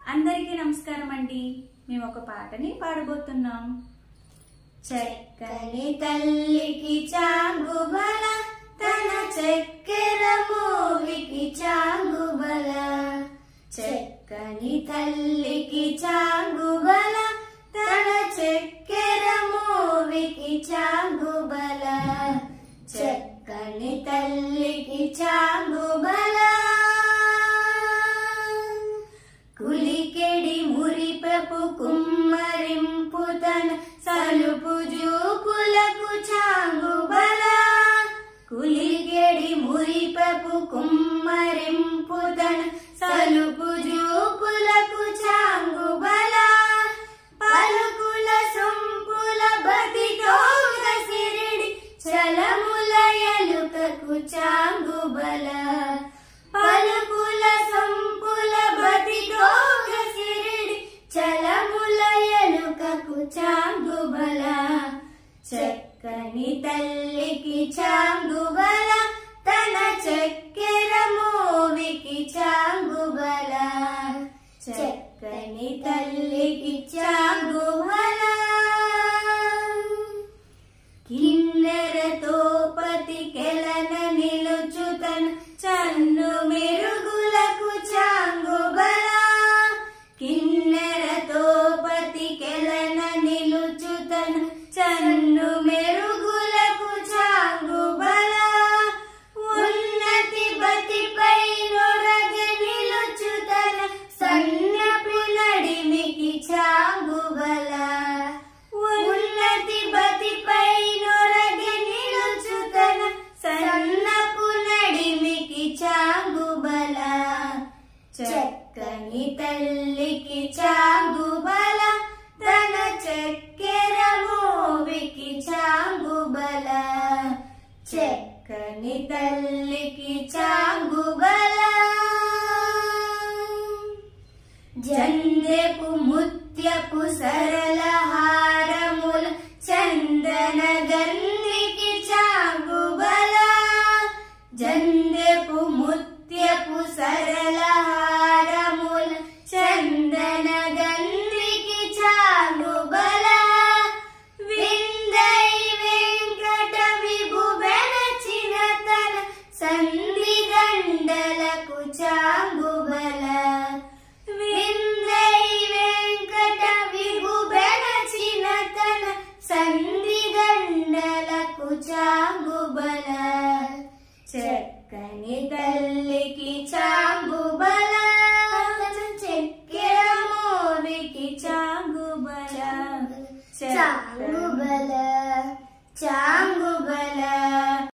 అందరికీ నమస్కారం అండి మేము ఒక పాటని పాడబోతున్నాం చక్కని తల్లికి చాంగుబల తన చక్కెర మూవికి చాంగుబల చక్కని తల్లికి చాంగుబల తన చక్కెర మూవికి చాంగుబల చక్కని తల్లికి చాంగుబల కులికెడి మురిపెపు కుమ్మరింపు తన సలుపు జూపులకు చాంగుబల కులికెడి మురిపెపు కుమ్మరింపు తన సలుపు జూపులకు చాంగుబల పలుకుల సొంపుల బతితోగ సిరిడి చలముల ఎలుకకు చాంగుబల పలుకుల సొంపుల బతితోగ సిరిడి చలముల ఎలుకకు చాంగుబల చక్కని తల్లికి చాంగుబల తన చక్కెర మోవికి చాంగుబల చక్కని తల్లికి చాంగుబల కిన్నెరతో పతి కెలన నిలుచుతన్ చన్ను మెరుగులకు చాంగుబల కిన్నెరతో పతి కెలన నిలుచుతన్ చన్ను మెరుగులకు చాంగుబల ఉన్నతి బతిపై నొరగ నిలుచుతన సన్నపు నడిమికి చాంగుబల ఉన్నతి బతిపై నొరగ నిలుచుతన సన్నపు నడిమికి చాంగుబల చక్కని తల్లికి చాంగుబల తన చక్కెర మోవికి చాంగుబల చక్కని తల్లికి చాంగుబల జందెపు ముత్యపు సరళ హారముల చందన గంధికి చాంగుబల జందెపు ముత్యపు సరళ హారముల చందన గంధికి చాంగుబల విందై వెంకట విభు బెనచిన తన సంధి గండలకు చాంగుబల విందై వెంకట విభు బెనచిన తన సంధి గండలకు చాంగుబల చక్కని తల్లికి చాంగుబల చక్కెర మోవికి చాంగుబల చాంగుబల చాంగుబల